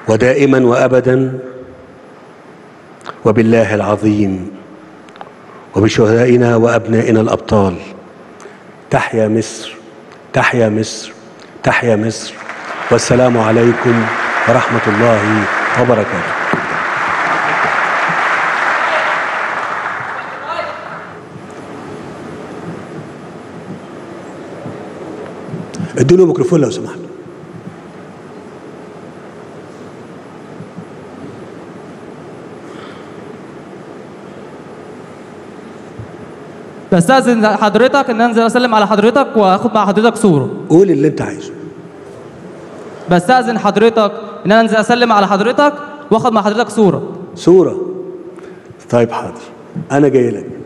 ودائما وابدا وبالله العظيم وبشهدائنا وابنائنا الابطال تحيا مصر تحيا مصر تحيا مصر والسلام عليكم ورحمه الله وبركاته ادوا ميكروفون لو سمحت بستأذن حضرتك ان انزل اسلم على حضرتك واخد مع حضرتك صورة قول اللي انت عايزه بستأذن حضرتك ان انا انزل اسلم على حضرتك واخد مع حضرتك صورة صوره طيب حاضر انا جاي لك